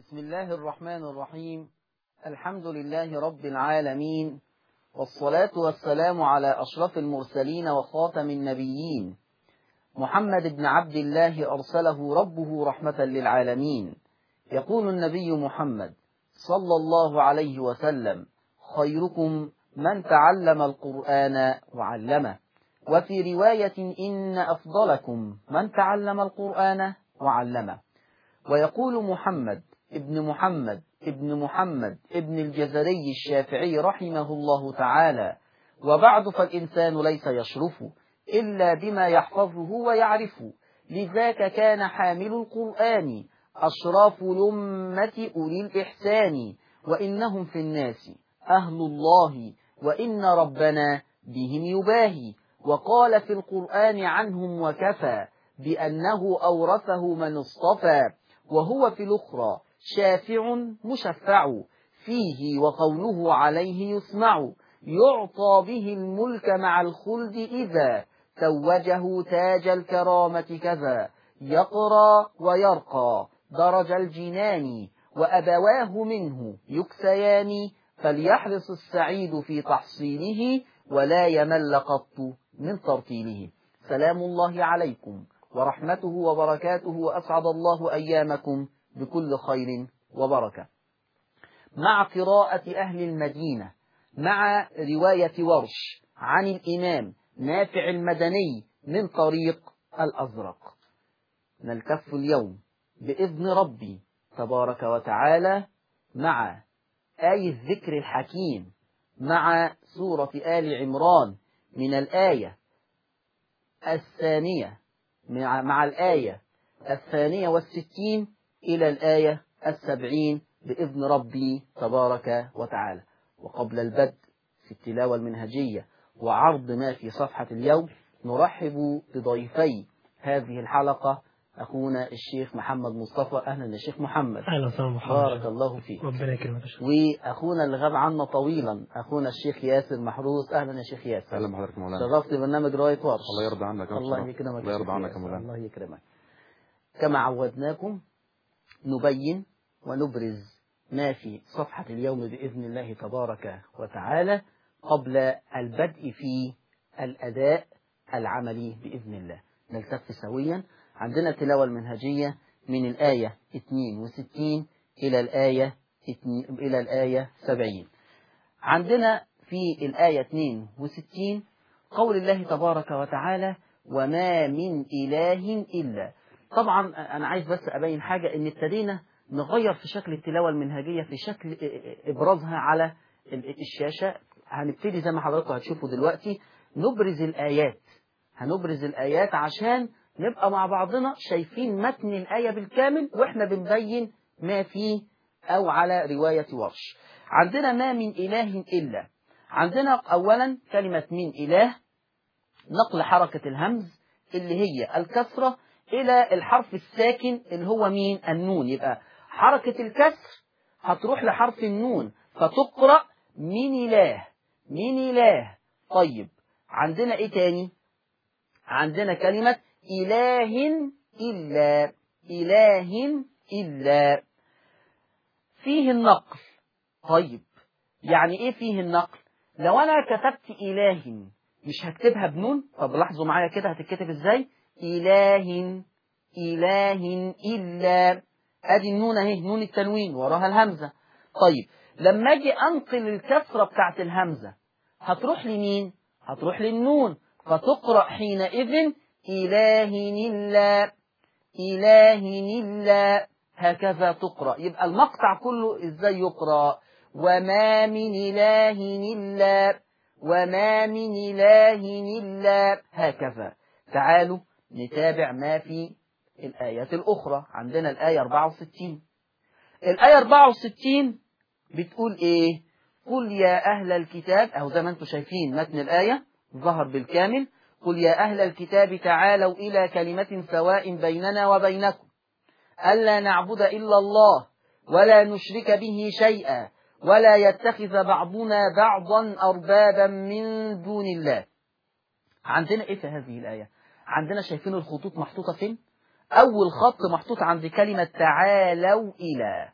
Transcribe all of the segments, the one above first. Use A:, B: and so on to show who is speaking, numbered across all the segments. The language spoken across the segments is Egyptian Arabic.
A: بسم الله الرحمن الرحيم الحمد لله رب العالمين والصلاة والسلام على أشرف المرسلين وخاتم النبيين محمد بن عبد الله أرسله ربه رحمة للعالمين يقول النبي محمد صلى الله عليه وسلم خيركم من تعلم القرآن وعلمه وفي رواية إن أفضلكم من تعلم القرآن وعلمه ويقول محمد ابن محمد ابن محمد ابن الجزري الشافعي رحمه الله تعالى وبعد فالإنسان ليس يشرف إلا بما يحفظه ويعرفه لذاك كان حامل القرآن أشراف الأمة أولي الإحسان وإنهم في الناس أهل الله وإن ربنا بهم يباهي وقال في القرآن عنهم وكفى بأنه أورثه من اصطفى وهو في الأخرى شافع مشفع فيه وقوله عليه يسمع يعطى به الملك مع الخلد إذا توجه تاج الكرامة كذا يقرى ويرقى درج الجنان وأبواه منه يكسيان فليحرص السعيد في تحصيله ولا يمل قط من ترتيله سلام الله عليكم ورحمته وبركاته وأسعد الله أيامكم بكل خير وبركة مع قراءة أهل المدينة مع رواية ورش عن الإمام نافع المدني من طريق الأزرق نلتف اليوم بإذن ربي تبارك وتعالى مع آية الذكر الحكيم مع سورة آل عمران من الآية الثانية مع الآية الثانية والستين إلى الآية السبعين بإذن ربي تبارك وتعالى وقبل البدء في التلاوة المنهجية وعرض ما في صفحة اليوم نرحب بضيفي هذه الحلقة أخونا الشيخ محمد مصطفى أهلا يا شيخ محمد
B: أهلا وسهلا محمد
A: بارك الله فيك
B: ربنا يكرمك
A: وأخونا اللي غاب عنا طويلا أخونا الشيخ ياسر محروس أهلا يا شيخ ياسر
C: اهلا بحضرتك يا مولانا
A: شرفت برنامج رواية ورش
C: الله يرضى عنك يا
A: الله
C: شرف.
A: يكرمك
C: الله
A: يا
C: يرضى
A: شيخ
C: عنك يا
A: ياسر.
C: مولانا
A: الله يكرمك كما عودناكم نبين ونبرز ما في صفحة اليوم بإذن الله تبارك وتعالى قبل البدء في الأداء العملي بإذن الله نلتف سويا عندنا التلاوة المنهجية من الآية 62 إلى الآية 2 إلى الآية 70 عندنا في الآية 62 قول الله تبارك وتعالى وما من إله إلا طبعا أنا عايز بس أبين حاجة إن ابتدينا نغير في شكل التلاوة المنهجية في شكل إبرازها على الشاشة هنبتدي زي ما حضراتكم هتشوفوا دلوقتي نبرز الآيات هنبرز الآيات عشان نبقى مع بعضنا شايفين متن الآية بالكامل وإحنا بنبين ما فيه أو على رواية ورش عندنا ما من إله إلا عندنا أولا كلمة من إله نقل حركة الهمز اللي هي الكسرة إلى الحرف الساكن اللي هو مين النون يبقى حركة الكسر هتروح لحرف النون فتقرأ من إله من إله طيب عندنا إيه تاني عندنا كلمة إله إلا إله إلا فيه النقل طيب يعني إيه فيه النقل لو أنا كتبت إله مش هكتبها بنون طب لاحظوا معايا كده هتتكتب إزاي إله إله إلا أدي النون أهي نون التنوين وراها الهمزة طيب لما أجي أنقل الكسرة بتاعت الهمزة هتروح لمين هتروح للنون فتقرأ حينئذ إله إلا إله إلا هكذا تقرأ يبقى المقطع كله إزاي يقرأ وما من إله إلا وما من إله إلا هكذا تعالوا نتابع ما في الآيات الأخرى عندنا الآية 64 الآية 64 بتقول إيه قل يا أهل الكتاب أو زي ما أنتم شايفين متن الآية ظهر بالكامل قل يا أهل الكتاب تعالوا إلى كلمة سواء بيننا وبينكم ألا نعبد إلا الله ولا نشرك به شيئا ولا يتخذ بعضنا بعضا أربابا من دون الله عندنا إيه في هذه الآية عندنا شايفين الخطوط محطوطة فين أول خط محطوط عند كلمة تعالوا إلى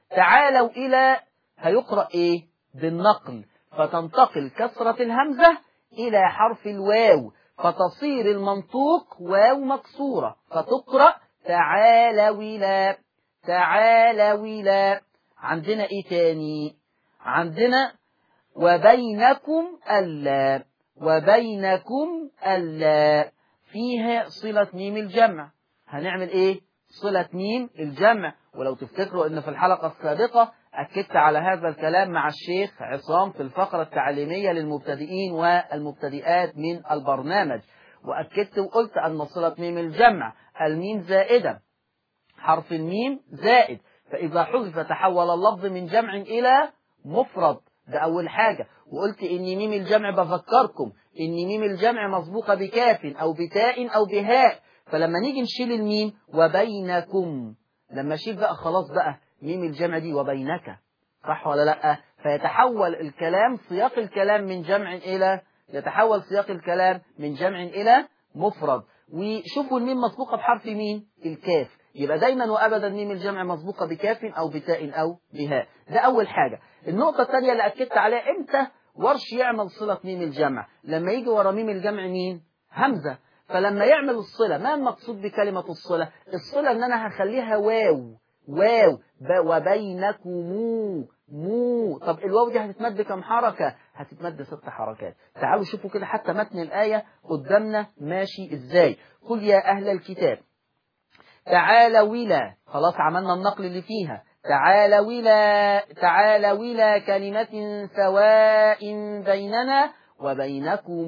A: تعالوا إلى هيقرأ إيه بالنقل فتنتقل كسرة الهمزة إلى حرف الواو فتصير المنطوق واو مكسورة فتقرأ تعالوا إلى تعالوا إلى عندنا إيه تاني عندنا وبينكم ألا وبينكم ألا فيها صلة ميم الجمع هنعمل إيه صلة ميم الجمع ولو تفتكروا أن في الحلقة السابقة أكدت على هذا الكلام مع الشيخ عصام في الفقرة التعليمية للمبتدئين والمبتدئات من البرنامج وأكدت وقلت أن صلة ميم الجمع الميم زائدة حرف الميم زائد فإذا حذف تحول اللفظ من جمع إلى مفرد ده أول حاجة وقلت إن ميم الجمع بفكركم إن ميم الجمع مسبوقة بكاف أو بتاء أو بهاء فلما نيجي نشيل الميم وبينكم لما اشيل بقى خلاص بقى ميم الجمع دي وبينك صح ولا لا فيتحول الكلام سياق الكلام من جمع إلى يتحول سياق الكلام من جمع إلى مفرد وشوفوا الميم مسبوقة بحرف مين الكاف يبقى دايما وأبدا ميم الجمع مسبوقة بكاف أو بتاء أو بهاء ده أول حاجة النقطة الثانية اللي أكدت عليها إمتى ورش يعمل صلة ميم الجمع لما يجي ورا ميم الجمع مين همزة فلما يعمل الصلة ما المقصود بكلمة الصلة الصلة ان انا هخليها واو واو وبينكم مو طب الواو دي هتتمد كم حركة هتتمد ست حركات تعالوا شوفوا كده حتى متن الآية قدامنا ماشي ازاي قل يا أهل الكتاب تعالوا إلى خلاص عملنا النقل اللي فيها تعالوا إلى تعالوا إلى كلمة سواء بيننا وبينكم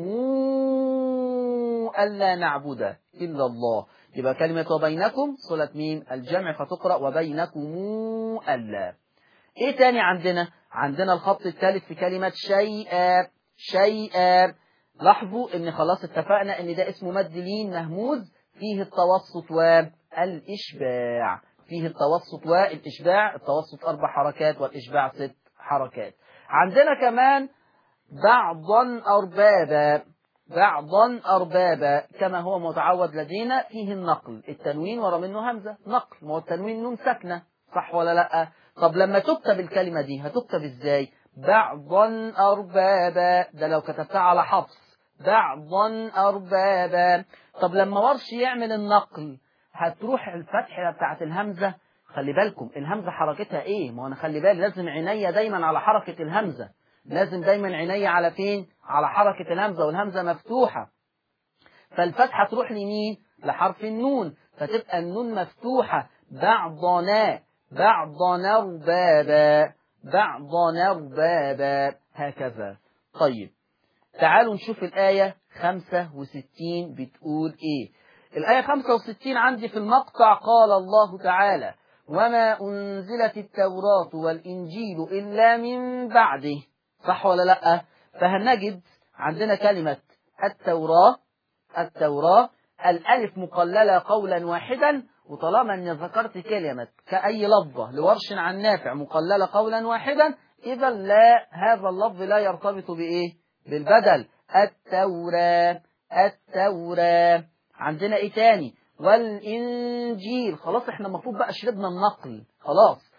A: ألا نعبد إلا الله يبقى كلمة وبينكم صلة ميم الجمع فتقرأ وبينكم ألا إيه تاني عندنا عندنا الخط الثالث في كلمة شيئا شيئا لاحظوا ان خلاص اتفقنا ان ده اسمه مد لين مهموز فيه التوسط والإشباع فيه التوسط والإشباع التوسط أربع حركات والإشباع ست حركات عندنا كمان بعضا أربابا بعضا أربابا كما هو متعود لدينا فيه النقل التنوين ورا منه همزة نقل ما هو التنوين نون ساكنة صح ولا لا طب لما تكتب الكلمة دي هتكتب ازاي بعضا أربابا ده لو كتبتها على حفص بعضا أربابا طب لما ورش يعمل النقل هتروح الفتحة بتاعت الهمزة خلي بالكم الهمزة حركتها ايه ما انا خلي بالي لازم عينيا دايما على حركة الهمزة لازم دايما عينيا على فين على حركة الهمزة والهمزة مفتوحة فالفتحة تروح لمين لحرف النون فتبقى النون مفتوحة بعضنا بعضنا ربابا بعضنا ربابا هكذا طيب تعالوا نشوف الآية 65 بتقول إيه الآية 65 عندي في المقطع قال الله تعالى وما أنزلت التوراة والإنجيل إلا من بعده صح ولا لا فهنجد عندنا كلمة التوراة التوراة الألف مقللة قولا واحدا وطالما أني ذكرت كلمة كأي لفظة لورش عن نافع مقللة قولا واحدا إذا لا هذا اللفظ لا يرتبط بإيه بالبدل التوراة التوراة عندنا إيه تاني والإنجيل خلاص احنا المفروض بقى شربنا النقل خلاص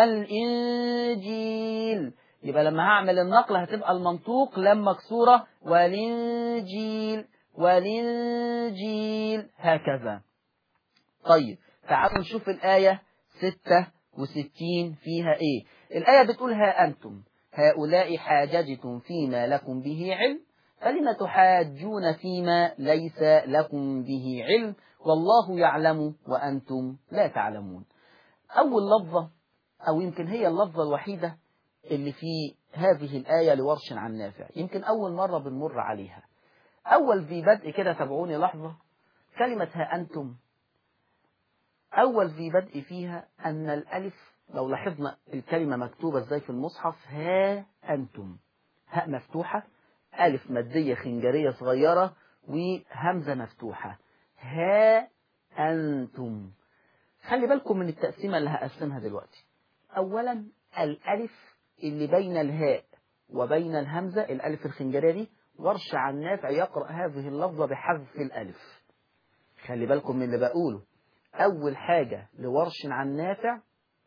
A: والإنجيل يبقى لما هعمل النقل هتبقى المنطوق لم مكسورة والإنجيل والإنجيل هكذا طيب تعالوا نشوف الآية 66 فيها إيه الآية بتقول ها أنتم هؤلاء حاججتم فيما لكم به علم فلم تحاجون فيما ليس لكم به علم والله يعلم وأنتم لا تعلمون أول لفظة أو يمكن هي اللفظة الوحيدة اللي في هذه الآية لورش عن نافع يمكن أول مرة بنمر عليها أول في بدء كده تابعوني لحظة كلمة ها أنتم أول في بدء فيها أن الألف لو لاحظنا الكلمة مكتوبة ازاي في المصحف ها أنتم هاء مفتوحة ألف مادية خنجرية صغيرة وهمزة مفتوحة ها أنتم خلي بالكم من التقسيمة اللي هقسمها دلوقتي أولا الألف اللي بين الهاء وبين الهمزة الألف الخنجرية دي ورش عن نافع يقرأ هذه اللفظة بحذف الألف خلي بالكم من اللي بقوله أول حاجة لورش عن نافع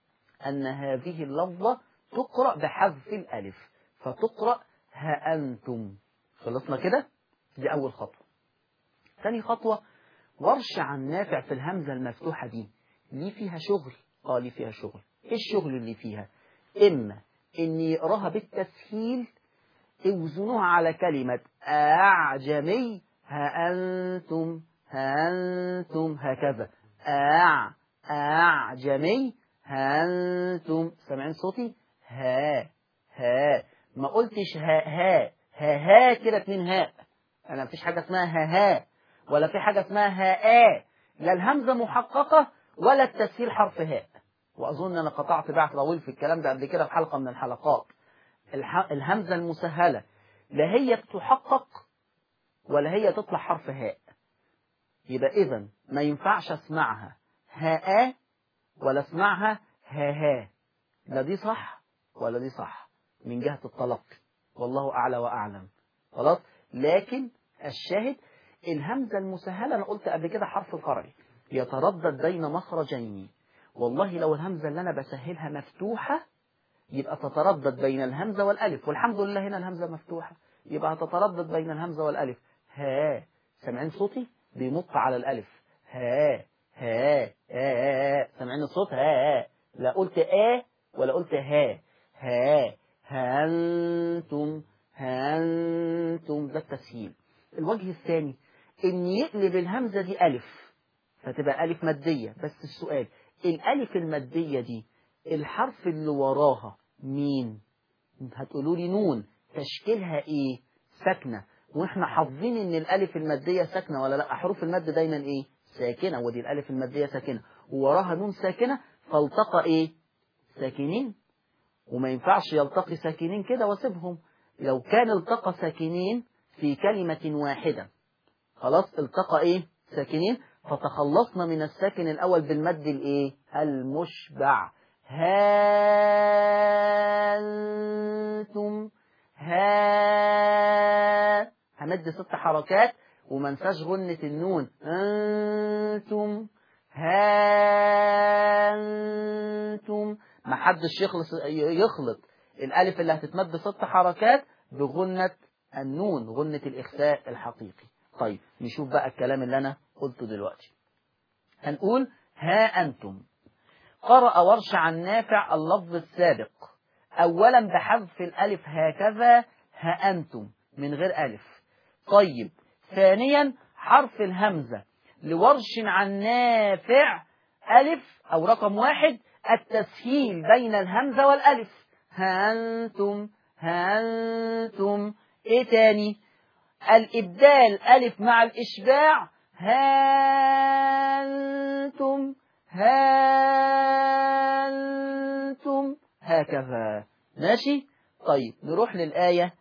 A: أن هذه اللفظة تقرأ بحذف الألف فتقرأ ها أنتم خلصنا كده دي أول خطوة ثاني خطوة ورش عن نافع في الهمزة المفتوحة دي ليه فيها شغل اه ليه فيها شغل ايه الشغل اللي فيها اما ان يقراها بالتسهيل اوزنوها على كلمة اعجمي ها انتم ها انتم هكذا اع اعجمي ها انتم سامعين صوتي ها ها ما قلتش ها ها ها ها كده اتنين هاء انا مفيش حاجة اسمها ها ها ولا في حاجة اسمها هاء لا الهمزة محققة ولا التسهيل حرف هاء وأظن أنا قطعت بعث طويل في الكلام ده قبل كده في حلقة من الحلقات الح... الهمزة المسهلة لا هي تحقق ولا هي تطلع حرف هاء يبقى إذا ما ينفعش أسمعها هاء ولا أسمعها ها ها لا دي صح ولا دي صح من جهة التلقي والله أعلى وأعلم خلاص لكن الشاهد الهمزة المسهلة أنا قلت قبل كده حرف فرعي يتردد بين مخرجين والله لو الهمزة اللي أنا بسهلها مفتوحة يبقى تتردد بين الهمزة والألف والحمد لله هنا الهمزة مفتوحة يبقى تتردد بين الهمزة والألف ها سامعين صوتي بينط على الألف ها ها ها سامعين الصوت ها لا قلت آ ولا قلت ها ها هانتم هانتم ده التسهيل الوجه الثاني ان يقلب الهمزة دي ألف فتبقى ألف مادية بس السؤال الألف المادية دي الحرف اللي وراها مين هتقولوا لي نون تشكيلها ايه ساكنة واحنا حافظين ان الألف المادية ساكنة ولا لا حروف المد دايما ايه ساكنة ودي الألف المادية ساكنة ووراها نون ساكنة فالتقى ايه ساكنين وما ينفعش يلتقي ساكنين كده واسيبهم لو كان التقى ساكنين في كلمة واحدة خلاص التقى ايه ساكنين فتخلصنا من الساكن الأول بالمد الايه المشبع هانتم ها همد ست حركات وما انساش غنة النون انتم هانتم ما حدش يخلص يخلط الالف اللي هتتمد ست حركات بغنة النون غنة الإخفاء الحقيقي طيب نشوف بقى الكلام اللي أنا قلته دلوقتي هنقول ها أنتم قرأ ورش عن نافع اللفظ السابق أولا بحذف الألف هكذا ها أنتم من غير ألف طيب ثانيا حرف الهمزة لورش عن نافع ألف أو رقم واحد التسهيل بين الهمزة والألف ها أنتم ها أنتم إيه تاني الإبدال ألف مع الإشباع هانتم هانتم هكذا ماشي طيب نروح للآية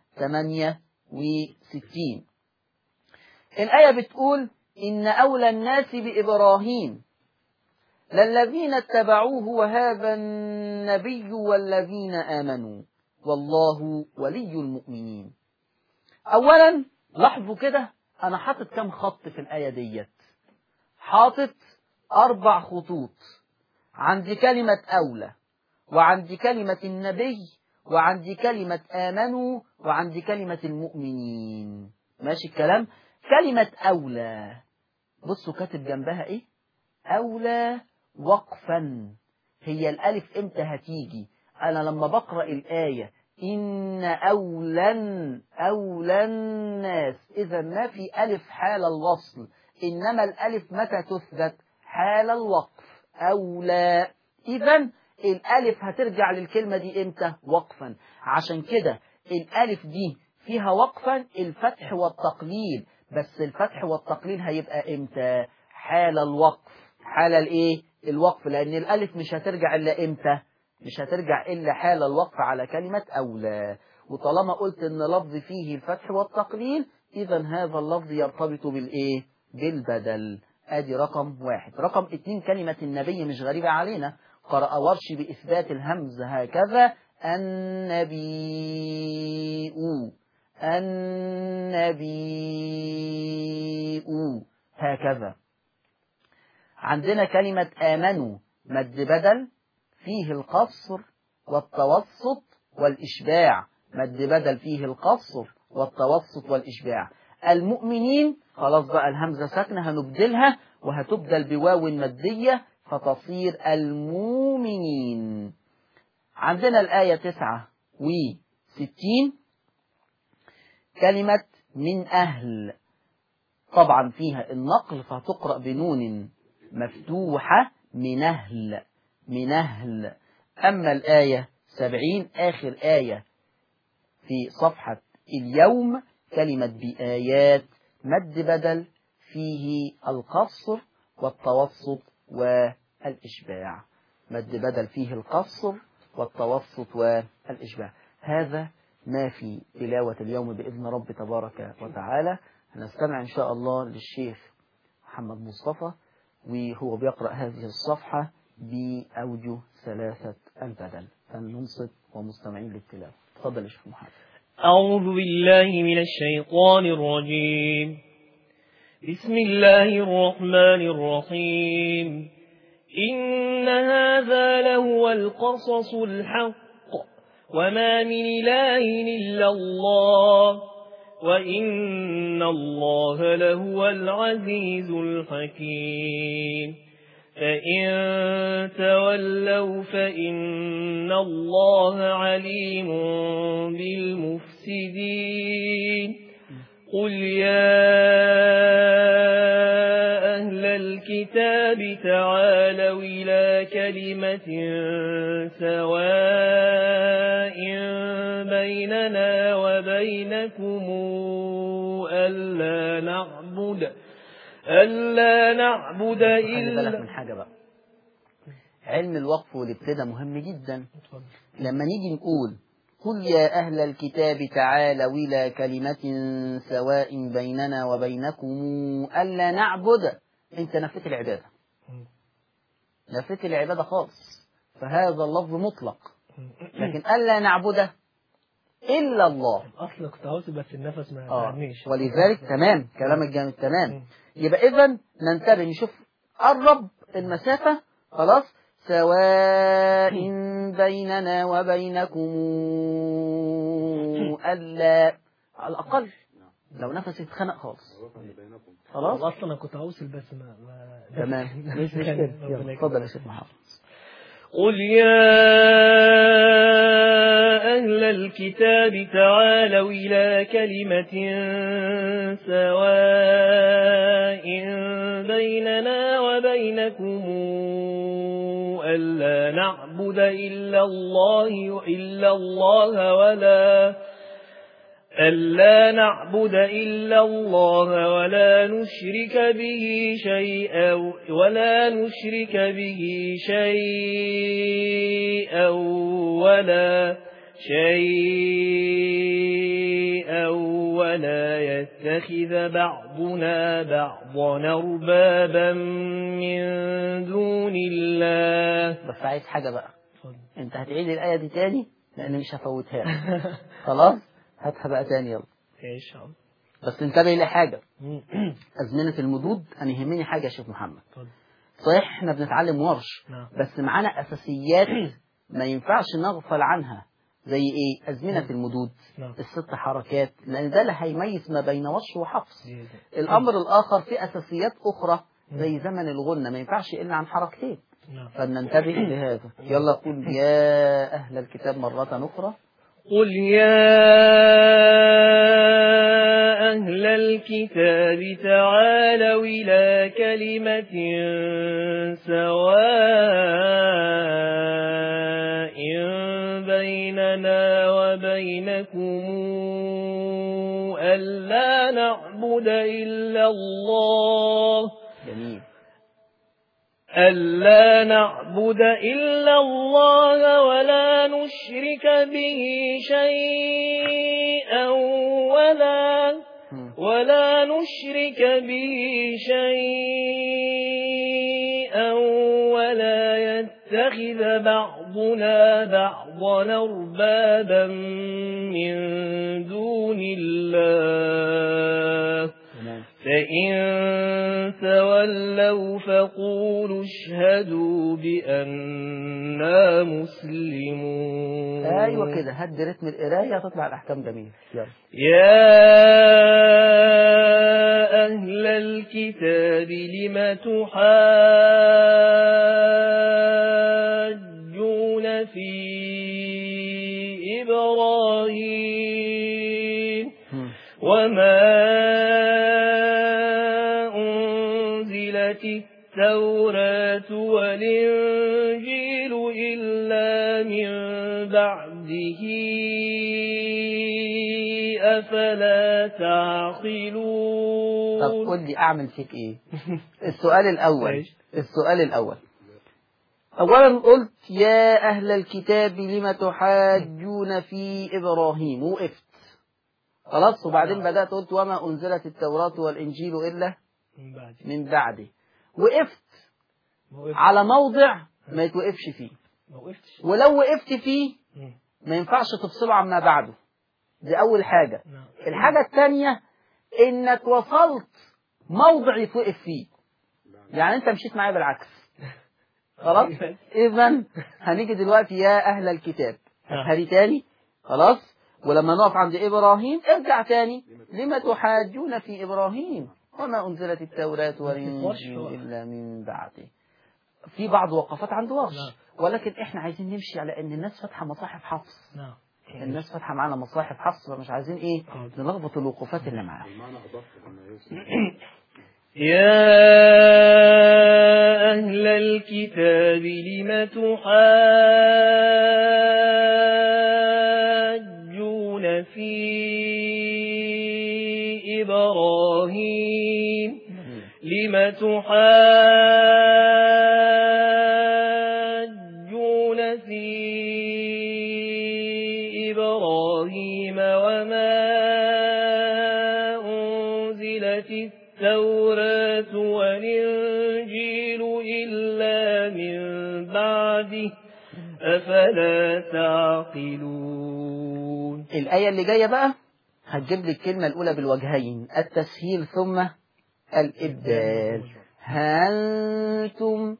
A: 68 الآية بتقول إن أولى الناس بإبراهيم للذين اتبعوه وهذا النبي والذين آمنوا والله ولي المؤمنين أولا لاحظوا كده أنا حاطط كم خط في الآية ديت حاطط أربع خطوط عندي كلمة أولى وعندي كلمة النبي وعندي كلمة آمنوا وعندي كلمة المؤمنين ماشي الكلام كلمة أولى بصوا كاتب جنبها إيه أولى وقفا هي الألف إمتى هتيجي أنا لما بقرأ الآية إن أولى أولى الناس إذا ما في ألف حال الوصل إنما الألف متى تثبت حال الوقف أولى إذا الألف هترجع للكلمة دي إمتى وقفا عشان كده الألف دي فيها وقفا الفتح والتقليل بس الفتح والتقليل هيبقى إمتى حال الوقف حال الإيه الوقف لأن الألف مش هترجع إلا إمتى مش هترجع إلا حال الوقف على كلمة أولى وطالما قلت إن لفظ فيه الفتح والتقليل إذا هذا اللفظ يرتبط بالإيه بالبدل ادي رقم واحد رقم اتنين كلمة النبي مش غريبة علينا قرأ ورش بإثبات الهمز هكذا النبي النبي هكذا عندنا كلمة آمنوا مد بدل فيه القصر والتوسط والإشباع مد بدل فيه القصر والتوسط والإشباع المؤمنين خلاص بقى الهمزة ساكنة هنبدلها وهتبدل بواو مادية فتصير المؤمنين عندنا الآية تسعة وستين كلمة من أهل طبعا فيها النقل فهتقرأ بنون مفتوحة من أهل من أهل أما الآية سبعين آخر آية في صفحة اليوم كلمة بآيات مد بدل فيه القصر والتوسط والإشباع مد بدل فيه القصر والتوسط والإشباع هذا ما في تلاوة اليوم بإذن رب تبارك وتعالى هنستمع إن شاء الله للشيخ محمد مصطفى وهو بيقرأ هذه الصفحة بأوجه ثلاثة البدل فلننصت ومستمعين للتلاوة تفضل يا شيخ محمد
B: أعوذ بالله من الشيطان الرجيم بسم الله الرحمن الرحيم إن هذا لهو القصص الحق وما من إله إلا الله وإن الله لهو العزيز الحكيم فإن تولوا فإن الله عليم بالمفسدين قل يا أهل الكتاب تعالوا إلى كلمة سواء بيننا وبينكم ألا نعبد ألا نعبد
A: خلي بالك
B: إلا
A: من حاجة بقى علم الوقف والابتداء مهم جدا لما نيجي نقول قل يا أهل الكتاب تعالوا إلى كلمة سواء بيننا وبينكم ألا نعبد أنت نفيت العبادة نفيت العبادة خالص فهذا اللفظ مطلق لكن ألا نعبد إلا الله
B: أصلا كنت عاوز بس النفس ما
A: آه.
B: تعبنيش
A: ولذلك تمام كلامك جامد تمام
B: مم.
A: يبقى إذا ننتبه نشوف قرب المسافة خلاص سواء بيننا وبينكم ألا على الأقل لو نفسي اتخنق خالص خلاص
B: اصلا انا كنت عاوز بس ما, ما
A: تمام مش مشكلة يلا اتفضل يا شيخ محمد
B: قل يا أهل الكتاب تعالوا إلى كلمة سواء بيننا وبينكم ألا نعبد إلا الله إلا الله ولا ألا نعبد إلا الله ولا نشرك به شيئا ولا نشرك به شيئا ولا شيئا ولا يتخذ بعضنا بعضا أربابا من دون الله
A: بس عايز حاجة بقى انت هتعيد الآية دي تاني لأن مش هفوتها لك. خلاص هاتها بقى تاني يلا
B: ايش عم
A: بس انتبه لحاجة أزمنة المدود أنا يهمني حاجة يا شيخ محمد
B: اتفضل.
A: صحيح احنا بنتعلم ورش
B: نعم
A: بس معانا أساسيات ما ينفعش نغفل عنها زي إيه أزمنة المدود
B: نعم
A: الست حركات لأن ده اللي هيميز ما بين وش وحفص
B: دي- دي.
A: الأمر الآخر في أساسيات أخرى زي زمن الغنة ما ينفعش إلا عن حركتين
B: نعم
A: فلننتبه لهذا يلا قل يا أهل الكتاب مرة أخرى
B: قل يا أهل الكتاب تعالوا إلى كلمة سواء بيننا وبينكم ألا نعبد إلا الله
A: جميل
B: ألا نعبد إلا الله ولا نشرك به شيئا ولا
A: مم.
B: ولا نشرك به شيئا ولا يتخذ بعضنا بعضا أربابا من دون الله
A: تمام
B: فإن تولوا فقولوا اشهدوا بأننا مسلمون
A: ايوه كده هد رتم القرايه هتطلع الاحكام جميله يلا
B: يا أهل الكتاب لم تحاجون في إبراهيم
A: مم.
B: وما أنزلت التوراة والإنجيل إلا من بعده أفلا تعقلون
A: طب قول لي اعمل فيك ايه السؤال الاول
B: ماشي.
A: السؤال الاول اولا قلت يا اهل الكتاب لم تحاجون في ابراهيم وقفت خلاص وبعدين بدات قلت وما انزلت التوراه والانجيل الا
B: من بعد
A: من بعده وقفت
B: ما وقفتش
A: على موضع ما يتوقفش فيه
B: ما وقفتش
A: ولو وقفت فيه
B: مم.
A: ما ينفعش تفصله عما بعده دي اول حاجه
B: نعم
A: الحاجة الثانية انك وصلت موضع يتوقف فيه يعني انت مشيت معايا بالعكس خلاص اذا هنيجي دلوقتي يا اهل الكتاب
B: نعم.
A: هذه تاني خلاص ولما نقف عند ابراهيم ارجع تاني لما تحاجون في ابراهيم وما انزلت التوراة والانجيل الا من بعده في بعض وقفات عند ورش
B: نعم.
A: ولكن احنا عايزين نمشي على ان الناس فاتحه مصاحف حفص
B: نعم
A: الناس فاتحه معانا مصاحف حفص فمش عايزين ايه
B: حاضر.
A: نلخبط الوقوفات اللي معاها
B: يا أهل الكتاب لم تحاجون في إبراهيم لم تحاجون في إبراهيم وما أنزلت التوراة والإنجيل إلا من بعده أفلا تعقلون
A: الآية اللي جاية بقى هتجيب لي الكلمة الأولى بالوجهين التسهيل ثم الإبدال هانتم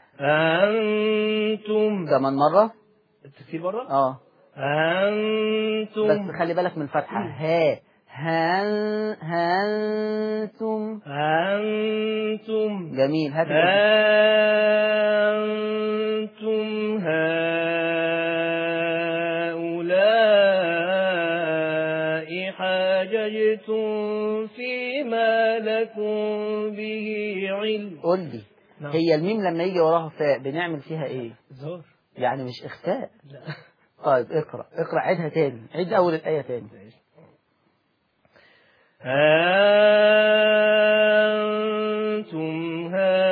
B: أنتم
A: كمان مرة
B: التفسير برا
A: اه
B: أنتم
A: بس خلي بالك من الفتحة ها هان هانتم
B: أنتم
A: جميل هات الإبدال.
B: أنتم هؤلاء حاججتم فيما لكم به علم
A: قول لي
B: نعم.
A: هي الميم لما يجي وراها فاء بنعمل فيها ايه
B: زهر
A: يعني مش اخفاء
B: لا
A: طيب اقرا اقرا عيدها تاني عيد اول الايه تاني
B: أنتم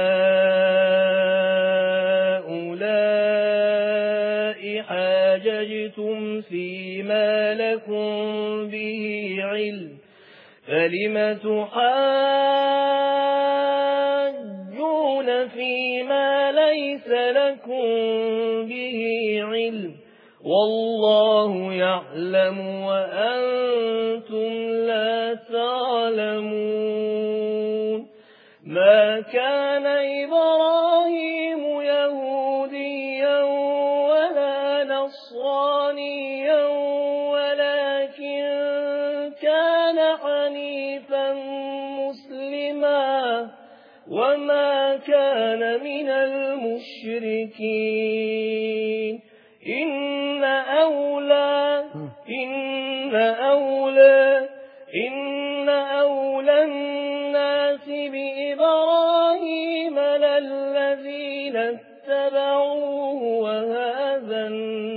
B: هؤلاء حاججتم فيما لكم به علم فلم تحاجون فيما ليس لكم به علم والله يعلم وأنتم لا تعلمون ما كان إبراهيم يهوديا ولا نصرانيا ولكن كان حنيفا مسلما وما كان من المشركين إن أولى إن أولى إن أولى الناس بإبراهيم للذين اتبعوه وهذا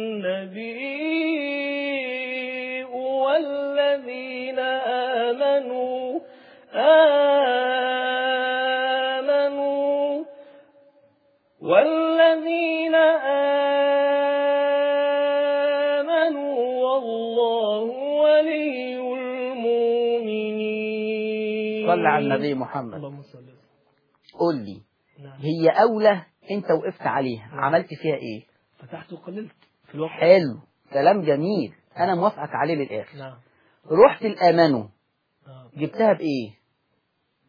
B: النبي والذين آمنوا آمنوا والذين آمنوا والله ولي المؤمنين
A: صل على النبي محمد
B: اللهم صل وسلم.
A: قول لي
B: نعم
A: هي اولى انت وقفت عليها عملت فيها ايه
B: فتحت وقللت في الوقت
A: حلو كلام جميل انا موافقك عليه للاخر
B: نعم
A: رحت الامانه
B: آه.
A: جبتها بايه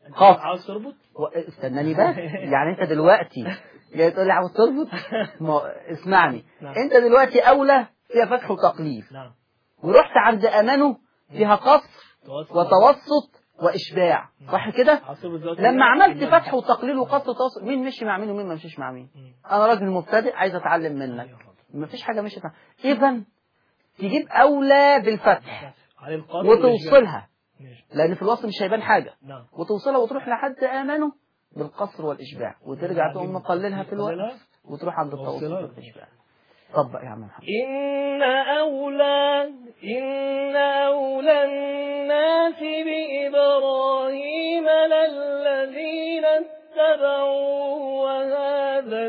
A: خاص
B: عاوز تربط
A: و- استناني بس يعني انت دلوقتي جاي تقول لي عاوز تربط ما اسمعني
B: نعم.
A: انت دلوقتي اولى فيها فتح وتقليل
B: نعم
A: ورحت عند امانه فيها قصر
B: توسط.
A: وتوسط واشباع صح كده
B: عاوز تربط دلوقتي
A: لما عملت
B: نعم.
A: فتح وتقليل وقصر وتوسط مين مشي مع مين ومين ما مشيش مع مين
B: مم.
A: انا راجل مبتدئ عايز اتعلم منك
B: أيوة حاضر.
A: مفيش حاجه مشيت مع اذا تجيب اولى بالفتح
B: عليه القدر والإشباع.
A: وتوصلها
B: ماشي.
A: لان في الوصل مش هيبان حاجه
B: نعم
A: وتوصلها وتروح لحد امانه بالقصر والاشباع وترجع تقوم مقللها في الوقت
B: مقللها.
A: وتروح عند التوسط
B: توصلها.
A: والاشباع طبق يا عم محمد
B: إن أولى إن أولى الناس بإبراهيم للذين اتبعوه وهذا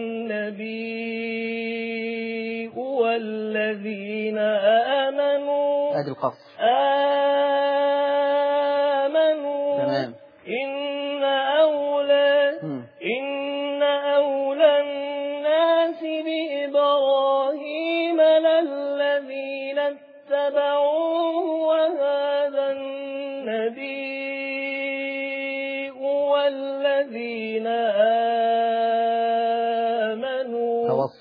B: النبي والذين آمنوا
A: ادي القصر
B: آمنوا
A: تمام
B: إن أولى
A: مم.
B: إن أولى الناس بإبراهيم للذين اتبعوه وهذا النبي والذين آمنوا
A: توسط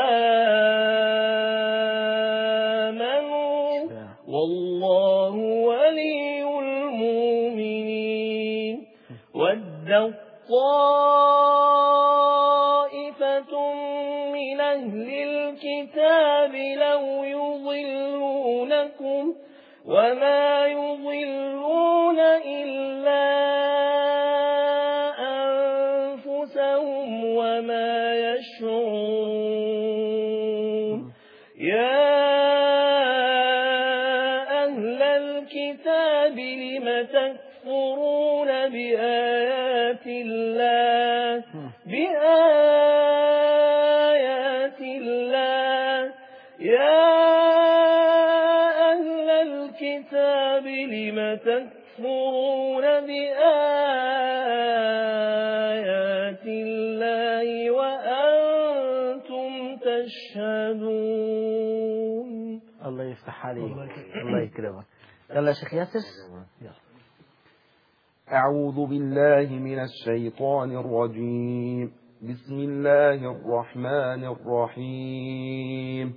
B: آمنوا والله ولي المؤمنين ود طائفة من أهل الكتاب لو يضلونكم وما يضلون إلا أنفسهم وما يشعرون يا أهل الكتاب لم تكفرون بآيات الله بآيات الله يا أهل الكتاب لم تكفرون بآيات الله وأنتم تشهدون
A: الله يفتح عليك
B: الله يكرمك.
A: الله يكرمك يلا يا شيخ ياسر
C: أعوذ بالله من الشيطان الرجيم بسم الله الرحمن الرحيم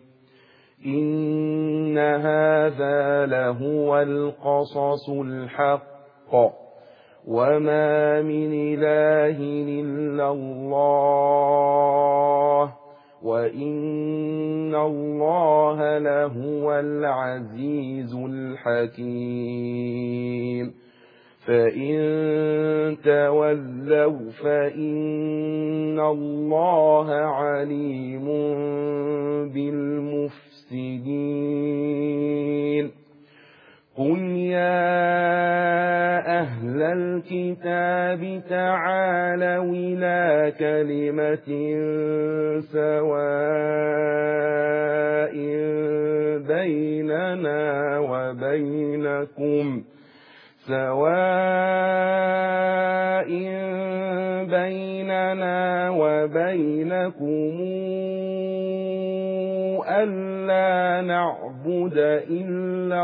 C: إن هذا لهو القصص الحق وما من إله إلا الله وإن الله لهو العزيز الحكيم فإن تولوا فإن الله عليم بالمفسدين قل يا أهل الكتاب تعالوا إلى كلمة سواء بيننا وبينكم سواء بيننا وبينكم ألا نعبد إلا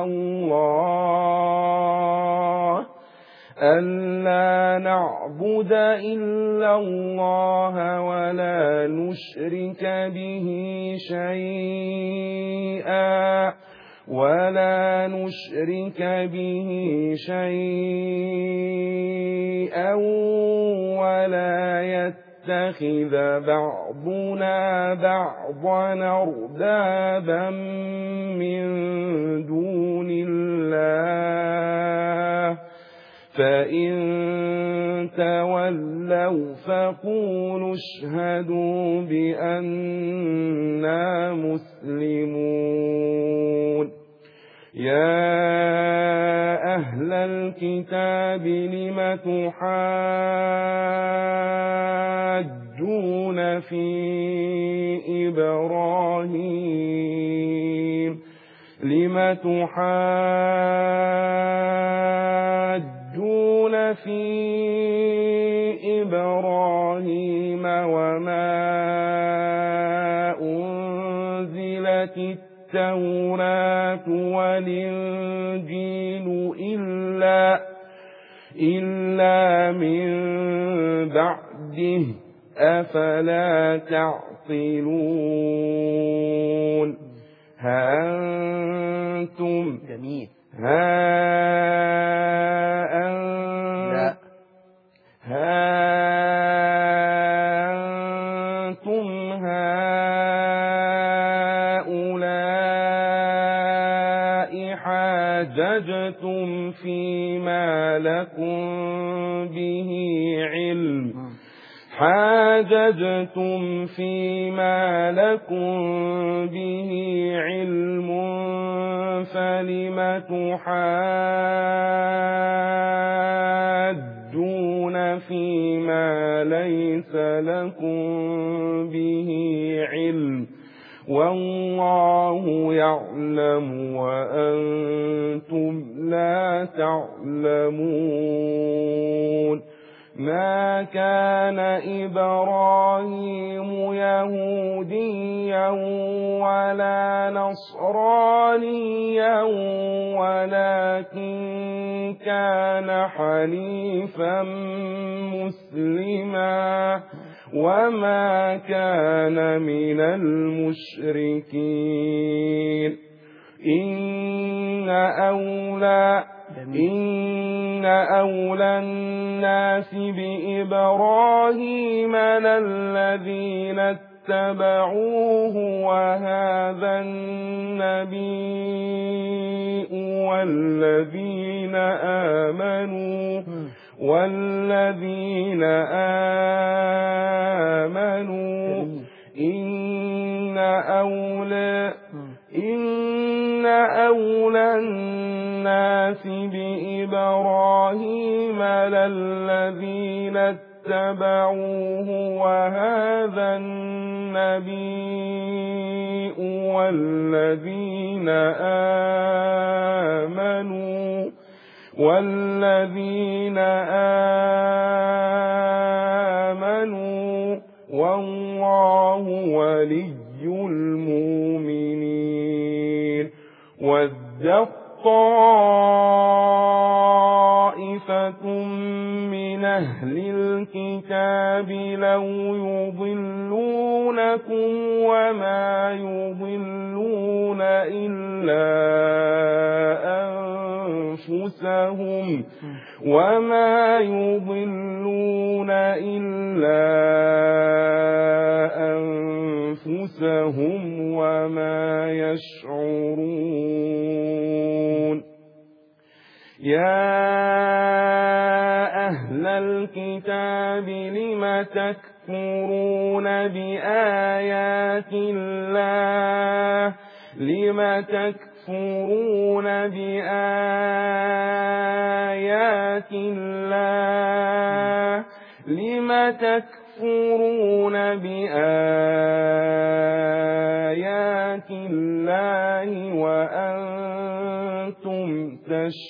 C: الله ألا نعبد إلا الله ولا نشرك به شيئا ولا نشرك به شيئا ولا يتخذ بعضنا بعضا أربابا من دون الله فإن تولوا فقولوا اشهدوا بأننا مسلمون يا أهل الكتاب لم تحاجون في إبراهيم لم تحاجون في إبراهيم وما أنزلت التوراة والإنجيل إلا إلا من بعده أفلا تعقلون ها أنتم
A: جميل
C: ها
A: لا
C: أنتم ها أنتم هؤلاء حاججتم فيما لكم به علم حاججتم فيما لكم به علم فلم تحاجون فيما ليس لكم به علم والله يعلم وأنتم لا تعلمون ما كان إبراهيم يهوديا ولا نصرانيا ولكن كان حنيفا مسلما وما كان من المشركين إن أولى إن أولى الناس بإبراهيم للذين اتبعوه وهذا النبي والذين آمنوا والذين آمنوا إن أولى إن أولى الناس بإبراهيم للذين اتبعوه وهذا النبي والذين آمنوا والذين آمنوا والله ولي المؤمنين ودت طائفة من أهل الكتاب لو يضلونكم وما يضلون إلا أنفسهم وما يضلون إلا أنفسهم وما يشعرون يا أهل الكتاب لم تكفرون بآيات الله لم تكفرون بآيات الله لم تكفرون بآيات الله وأنتم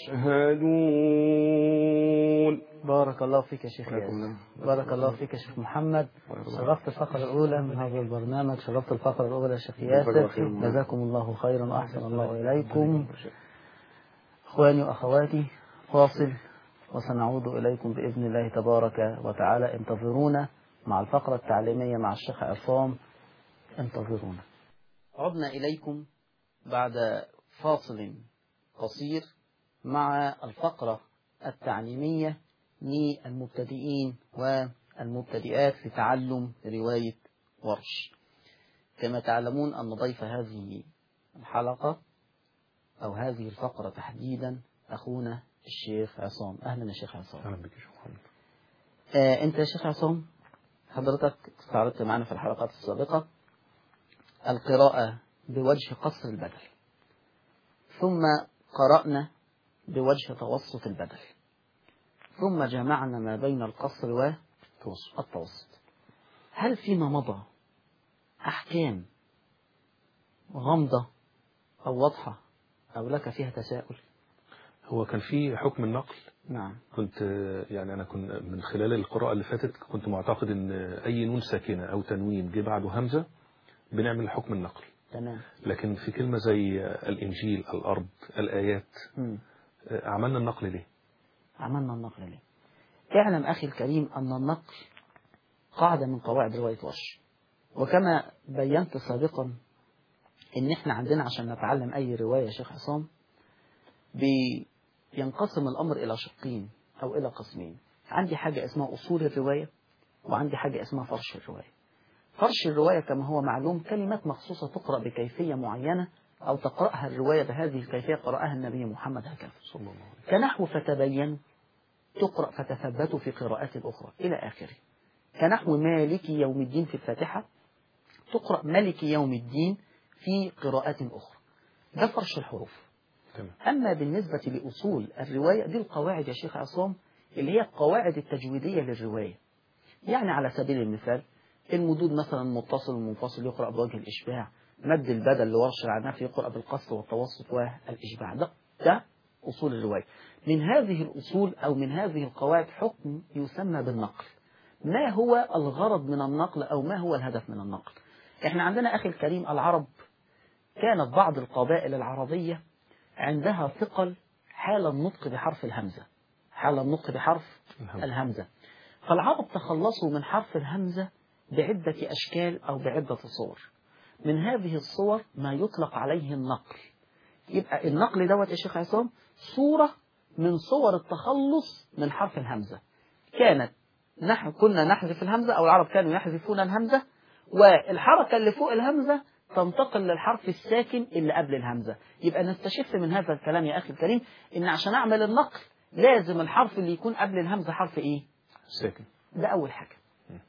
C: تشهدون
A: بارك الله فيك يا شيخ
C: بارك
A: ياسر
C: الله.
A: بارك الله فيك يا شيخ محمد شرفت الفقرة الأولى من هذا البرنامج شرفت الفقرة الأولى يا شيخ ياسر جزاكم الله خيرا وأحسن الله إليكم إخواني وأخواتي فاصل وسنعود إليكم بإذن الله تبارك وتعالى انتظرونا مع الفقرة التعليمية مع الشيخ عصام انتظرونا عدنا إليكم بعد فاصل قصير مع الفقرة التعليمية للمبتدئين والمبتدئات في تعلم رواية ورش كما تعلمون أن ضيف هذه الحلقة أو هذه الفقرة تحديدا أخونا الشيخ عصام أهلا يا شيخ عصام
C: أهلا بك يا شيخ محمد
A: آه أنت يا شيخ عصام حضرتك استعرضت معنا في الحلقات السابقة القراءة بوجه قصر البدل ثم قرأنا بوجه توسط البدل ثم جمعنا ما بين القصر والتوسط هل فيما مضى أحكام غامضة أو واضحة أو لك فيها تساؤل
D: هو كان في حكم النقل
A: نعم
D: كنت يعني انا كنت من خلال القراءة اللي فاتت كنت معتقد ان اي نون ساكنة او تنوين جه بعده همزة بنعمل حكم النقل
A: تمام
D: لكن في كلمة زي الانجيل الارض الايات
A: مم.
D: عملنا النقل ليه
A: عملنا النقل ليه اعلم أخي الكريم أن النقل قاعدة من قواعد رواية ورش وكما بينت سابقا ان احنا عندنا عشان نتعلم اي رواية يا شيخ حسام بينقسم الامر الى شقين او الى قسمين عندي حاجة اسمها اصول الرواية وعندي حاجة اسمها فرش الرواية فرش الرواية كما هو معلوم كلمات مخصوصة تقرأ بكيفية معينة أو تقرأها الرواية بهذه الكيفية قرأها النبي محمد هكذا
D: صلى الله عليه وسلم
A: كنحو فتبين تقرأ فتثبتوا في قراءات الأخرى إلى آخره كنحو مالك يوم الدين في الفاتحة تقرأ ملك يوم الدين في قراءات أخرى ده فرش الحروف
D: تمام
A: أما بالنسبة لأصول الرواية دي القواعد يا شيخ عصام اللي هي القواعد التجويدية للرواية يعني على سبيل المثال المدود مثلا متصل ومنفصل يقرأ بوجه الإشباع مد البدل لورش العناف يقرأ بالقصر والتوسط والإشباع ده ده أصول الرواية من هذه الأصول أو من هذه القواعد حكم يسمى بالنقل ما هو الغرض من النقل أو ما هو الهدف من النقل احنا عندنا أخي الكريم العرب كانت بعض القبائل العربية عندها ثقل حال النطق بحرف الهمزة حال النطق بحرف
D: الهمزة.
A: الهمزة فالعرب تخلصوا من حرف الهمزة بعدة أشكال أو بعدة صور من هذه الصور ما يطلق عليه النقل يبقى النقل دوت يا شيخ عصام صورة من صور التخلص من حرف الهمزة كانت نحن كنا نحذف الهمزة أو العرب كانوا يحذفون الهمزة والحركة اللي فوق الهمزة تنتقل للحرف الساكن اللي قبل الهمزة يبقى نستشف من هذا الكلام يا أخي الكريم إن عشان أعمل النقل لازم الحرف اللي يكون قبل الهمزة حرف إيه
D: ساكن
A: ده أول حاجة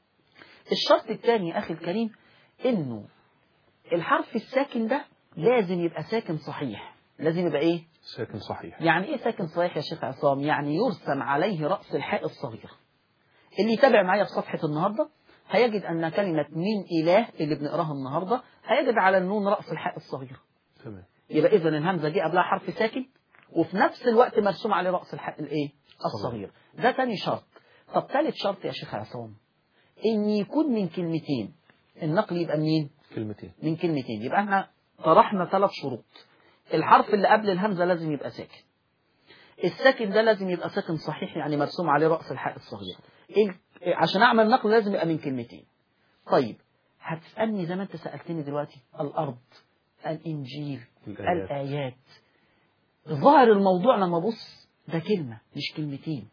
A: الشرط الثاني يا أخي الكريم إنه الحرف الساكن ده لازم يبقى ساكن صحيح لازم يبقى إيه
D: ساكن صحيح
A: يعني إيه ساكن صحيح يا شيخ عصام يعني يرسم عليه رأس الحاء الصغير اللي يتابع معايا في صفحة النهاردة هيجد أن كلمة من إله اللي بنقراها النهاردة هيجد على النون رأس الحاء الصغير
D: تمام
A: يبقى إذا الهمزة جه قبلها حرف ساكن وفي نفس الوقت مرسوم عليه رأس الحاء الإيه الصغير ده تاني شرط طب ثالث شرط يا شيخ عصام إن يكون من كلمتين النقل يبقى منين
D: كلمتين
A: من كلمتين يبقى احنا طرحنا ثلاث شروط الحرف اللي قبل الهمزة لازم يبقى ساكن الساكن ده لازم يبقى ساكن صحيح يعني مرسوم عليه رأس الحاء الصغير ال- عشان أعمل نقل لازم يبقى من كلمتين طيب هتسألني زي ما أنت سألتني دلوقتي الأرض الإنجيل
D: الآيات.
A: الآيات ظاهر الموضوع لما أبص ده كلمة مش كلمتين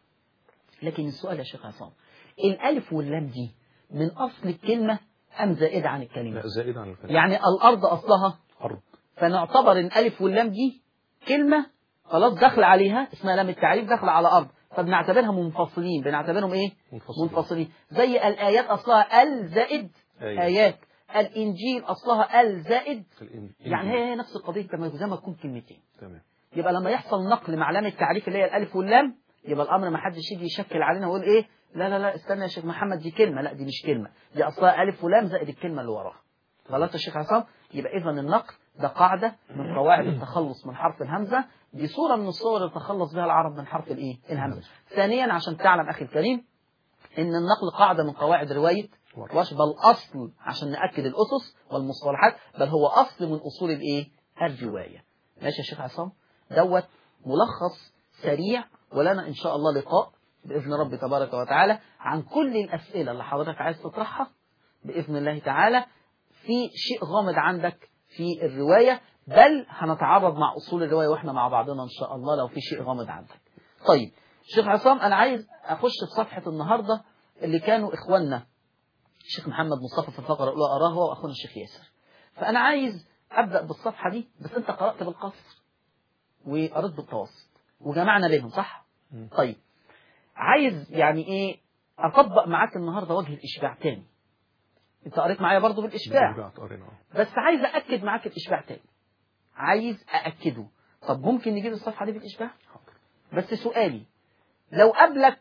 A: لكن السؤال يا شيخ عصام الألف واللام دي من أصل الكلمة أم زائدة عن الكلمة
D: لا زائد عن الكلام
A: يعني الأرض أصلها
D: أرض
A: فنعتبر ان الالف واللام دي كلمه خلاص داخل عليها اسمها لام التعريف داخل على ارض فبنعتبرها منفصلين بنعتبرهم ايه
D: منفصلين.
A: منفصلين زي الايات اصلها ال زائد
D: آيات.
A: ايات الانجيل اصلها ال زائد
D: في الإن-
A: يعني هي هي نفس القضيه كما زي ما تكون كلمتين
D: تمام
A: يبقى لما يحصل نقل مع لام التعريف اللي هي الالف واللام يبقى الامر ما حدش يجي يشكل علينا ويقول ايه لا لا لا استنى يا شيخ محمد دي كلمه لا دي مش كلمه دي اصلها الف ولام زائد الكلمه اللي وراها خلاص يا شيخ عصام يبقى اذا النقل ده قاعده من قواعد التخلص من حرف الهمزه دي صوره من الصور اللي تخلص بها العرب من حرف الايه الهمزه ثانيا عشان تعلم اخي الكريم ان النقل قاعده من قواعد روايه ورش بل اصل عشان ناكد الاسس والمصطلحات بل هو اصل من اصول الايه الروايه ماشي يا شيخ عصام دوت ملخص سريع ولنا ان شاء الله لقاء باذن رب تبارك وتعالى عن كل الاسئله اللي حضرتك عايز تطرحها باذن الله تعالى في شيء غامض عندك في الروايه بل هنتعرض مع اصول الروايه واحنا مع بعضنا ان شاء الله لو في شيء غامض عندك. طيب شيخ عصام انا عايز اخش في صفحه النهارده اللي كانوا اخواننا الشيخ محمد مصطفى في الفقره الاولى قراها هو واخونا الشيخ ياسر. فانا عايز ابدا بالصفحه دي بس انت قرات بالقصر وقريت بالتوسط وجمعنا بينهم صح؟
D: مم.
A: طيب عايز يعني ايه اطبق معاك النهارده وجه الاشباع تاني. انت قريت معايا برضه بالاشباع
D: بالإشباع قرينا آه.
A: بس عايز أأكد معاك الإشباع تاني عايز أأكده طب ممكن نجيب الصفحة دي بالإشباع بس سؤالي لو قبلك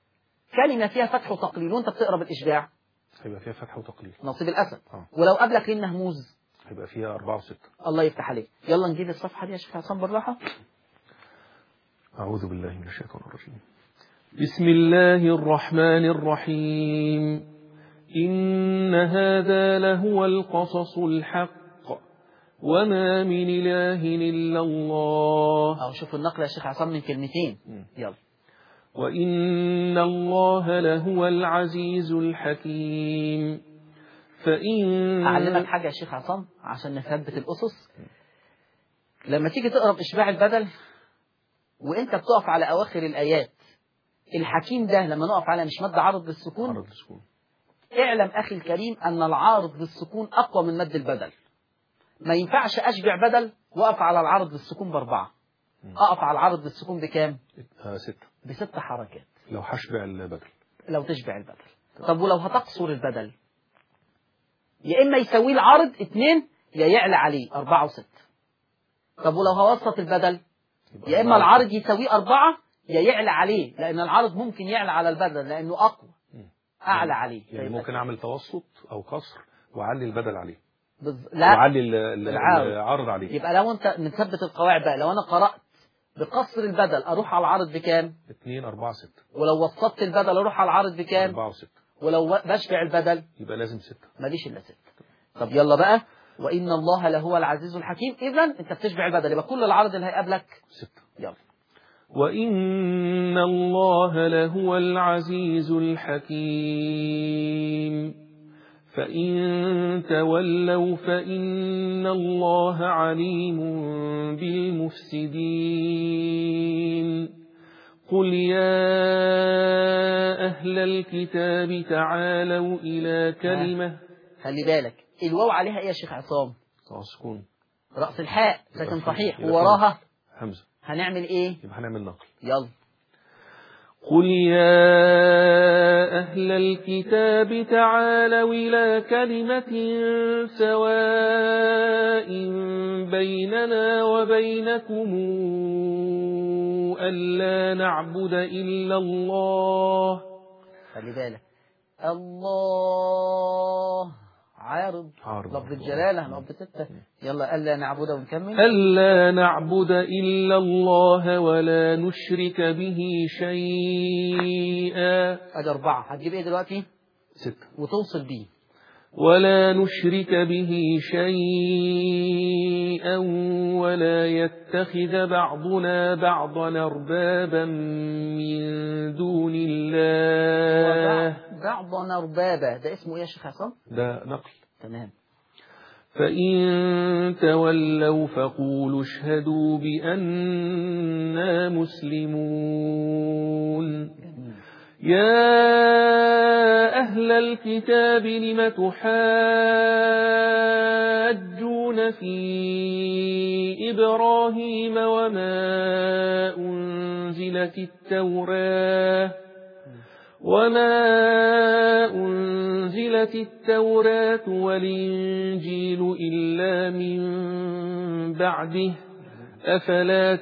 A: كلمة فيها فتح وتقليل وانت بتقرا بالإشباع
D: هيبقى فيها فتح وتقليل
A: نصيب الأسد
D: آه.
A: ولو قبلك لين مهموز
D: هيبقى فيها أربعة وستة
A: الله يفتح عليك يلا نجيب الصفحة دي يا شيخ حسام بالراحة
D: أعوذ بالله من الشيطان الرجيم
C: بسم الله الرحمن الرحيم إن هذا لهو القصص الحق وما من إله إلا الله
A: أهو شوف النقل يا شيخ عصام من كلمتين
D: مم.
A: يلا
C: وإن الله لهو العزيز الحكيم فإن
A: أعلمك حاجة يا شيخ عصام عشان نثبت الأسس لما تيجي تقرأ بإشباع البدل وأنت بتقف على أواخر الآيات الحكيم ده لما نقف على مش مد عرض بالسكون
D: عرض السكون
A: اعلم أخي الكريم أن العارض بالسكون أقوى من مد البدل ما ينفعش أشبع بدل وأقف على العرض بالسكون بأربعة أقف على العرض بالسكون بكام؟
D: آه ستة
A: بست حركات
D: لو هشبع البدل
A: لو تشبع البدل طب ولو هتقصر البدل يا إما يساويه العرض اتنين يا يعلى عليه أربعة وستة طب ولو هوسط البدل
D: يبقى
A: يا إما
D: أربعة.
A: العرض يساويه أربعة يا يعلى عليه لأن العرض ممكن يعلى على البدل لأنه أقوى
D: مم.
A: أعلى عليه
D: يعني
A: فيبقى
D: ممكن أعمل توسط أو قصر وأعلي البدل عليه
A: بز... لا
D: وأعلي ال- ال-
A: العارض.
D: العرض عليه
A: يبقى لو أنت نثبت القواعد بقى لو أنا قرأت بقصر البدل أروح على العرض بكام
D: 2 4 6
A: ولو وسطت البدل أروح على العرض بكام
D: 4 و6
A: ولو بشبع البدل
D: يبقى لازم 6
A: ماليش إلا ستة طب يلا بقى وإن الله لهو العزيز الحكيم إذا أنت بتشبع البدل يبقى كل العرض اللي هيقابلك
D: 6
A: يلا
C: وإن الله لهو العزيز الحكيم فإن تولوا فإن الله عليم بالمفسدين قل يا أهل الكتاب تعالوا إلى كلمة
A: خلي بالك الواو عليها إيه يا شيخ عصام
D: سكون
A: رأس الحاء ساكن صحيح
D: يبقى
A: ووراها
D: همزة
A: هنعمل إيه
D: يبقى هنعمل نقل
A: يلا
C: قل يا أهل الكتاب تعالوا إلى كلمة سواء بيننا وبينكم ألا نعبد إلا الله
A: خلي بالك الله عارض
D: عارض.
A: لفظ الجلالة لفظ ستة يلا ألا نعبد ونكمل
C: ألا نعبد إلا الله ولا نشرك به شيئا
A: أدي أربعة هتجيب إيه دلوقتي
D: 6
A: وتوصل بيه
C: ولا نشرك به شيئا ولا يتخذ بعضنا بعضا أربابا من دون الله
A: بعضنا أربابا ده اسمه إيه يا شيخ عصام
D: ده نقل
A: تمام
C: فإن تولوا فقولوا اشهدوا بأننا مسلمون يا أهل الكتاب لم تحاجون في إبراهيم وما أنزلت التوراة وما أنزلت التوراة والإنجيل إلا من بعده أفلا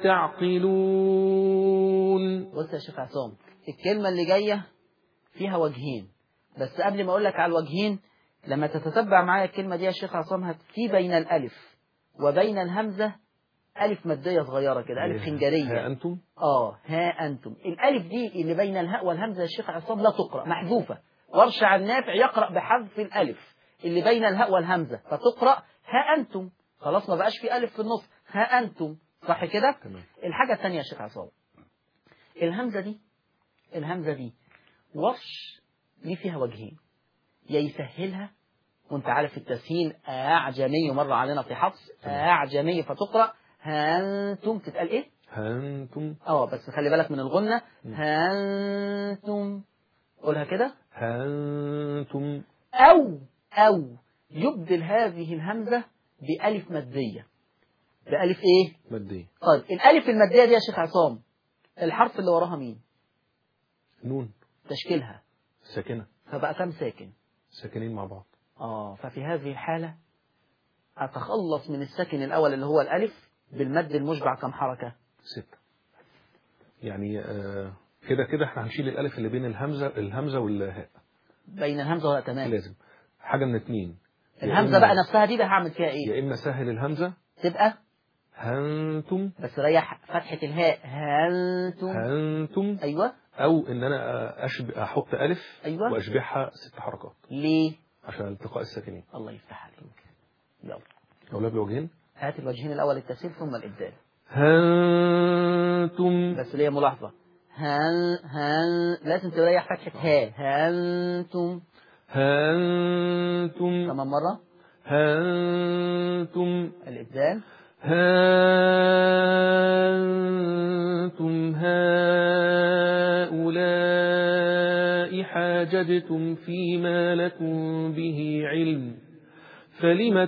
C: تعقلون
A: بص يا شيخ عصام الكلمة اللي جاية فيها وجهين بس قبل ما أقول لك على الوجهين لما تتتبع معايا الكلمة دي يا شيخ عصام هت- في بين الألف وبين الهمزة ألف مادية صغيرة كده ألف
D: ها
A: خنجرية
D: أنتم
A: آه ها أنتم الألف دي اللي بين الهاء والهمزة يا شيخ عصام لا تقرأ محذوفة ورشع النافع يقرأ بحذف الألف اللي بين الهاء والهمزة فتقرأ ها أنتم خلاص ما بقاش في ألف في النص ها أنتم صح كده
D: تمام
A: الحاجة الثانية يا شيخ عصام الهمزة دي الهمزة دي ورش ليه فيها وجهين يا يسهلها وانت عارف التسهيل أعجمي مرة علينا في حفص أعجمي فتقرأ هانتم تتقال إيه؟
D: هانتم
A: اه بس خلي بالك من الغنة هانتم قولها كده
D: هانتم
A: أو أو يبدل هذه الهمزة بألف مادية بألف إيه؟
D: مادية
A: طيب الألف المادية دي يا شيخ عصام الحرف اللي وراها مين؟
D: نون
A: تشكيلها
D: ساكنة
A: فبقى كم ساكن؟
D: ساكنين مع بعض
A: آه ففي هذه الحالة أتخلص من الساكن الأول اللي هو الألف بالمد المشبع كم حركة؟
D: ستة يعني آه، كده كده احنا هنشيل الألف اللي بين الهمزة الهمزة والهاء
A: بين الهمزة ولا تمام
D: لازم حاجة من اتنين يا
A: الهمزة
D: إما-
A: بقى نفسها دي بقى هعمل فيها إيه؟
D: يا إما سهل الهمزة
A: تبقى
D: هانتم
A: بس ريح فتحة الهاء هانتم
D: هانتم
A: أيوة
D: أو إن أنا أشب... أحط ألف
A: أيوة.
D: وأشبعها ست حركات
A: ليه؟
D: عشان التقاء الساكنين
A: الله يفتح عليك يلا
D: أولاد بوجهين
A: هات الوجهين الأول التسهيل ثم الإبدال
C: هانتم
A: بس ليه ملاحظة هن هن لازم تريح فتحة ها هنتم
C: هأنتم
A: كمان مرة
C: هأنتم
A: الإبدال
C: هأنتم هؤلاء حاججتم فيما لكم به علم فلم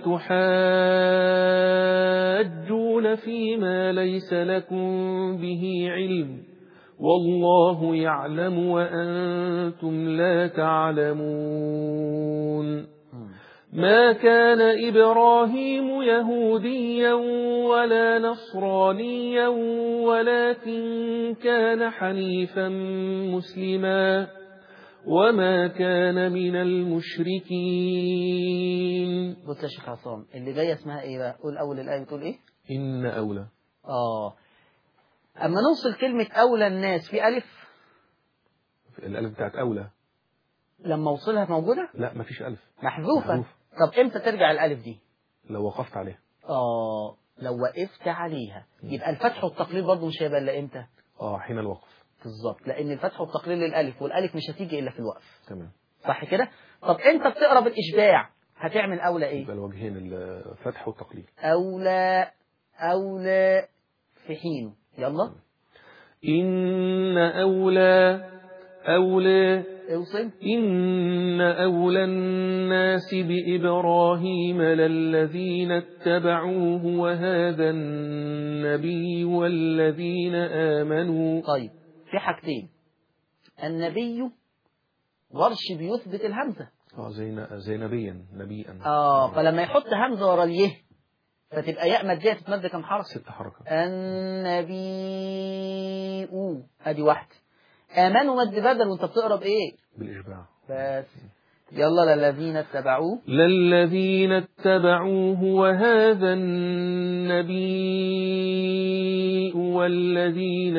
C: تحاجون فيما ليس لكم به علم والله يعلم وأنتم لا تعلمون ما كان إبراهيم يهوديا ولا نصرانيا ولكن كان حنيفا مسلما وما كان من المشركين
A: بص يا شيخ عصام اللي جاية اسمها ايه بقى قول أول الآية بتقول ايه
D: إن أولى
A: اه أما نوصل كلمة أولى الناس في ألف
D: الألف بتاعت أولى
A: لما أوصلها موجودة
D: لا مفيش ألف
A: محذوفة
D: محذوف.
A: طب امتى ترجع الألف دي
D: لو وقفت عليها
A: اه لو وقفت عليها يبقى الفتح والتقليل برضه مش هيبقى إلا امتى
D: اه حين الوقف
A: بالظبط لأن الفتح والتقليل للألف والألف مش هتيجي إلا في الوقف
D: تمام
A: صح كده طب انت بتقرا بالإشباع هتعمل أولى ايه
D: يبقى الوجهين الفتح والتقليل
A: أولى أولى في حينه يلا
C: إن أولى أولى
A: اوصل
C: إن أولى الناس بإبراهيم للذين اتبعوه وهذا النبي والذين آمنوا
A: طيب في حاجتين النبي ورش بيثبت الهمزة
D: اه زي زي نبيا نبيا
A: اه فلما يحط همزة ورا اليه فتبقى ياء مادية تتمد كم حرف
D: ست حركات
A: النبي ادي واحدة آمنوا مد بدل وانت بتقرا بايه
D: بالإشباع
A: بس يلا للذين اتبعوه
C: للذين اتبعوه وهذا النبي والذين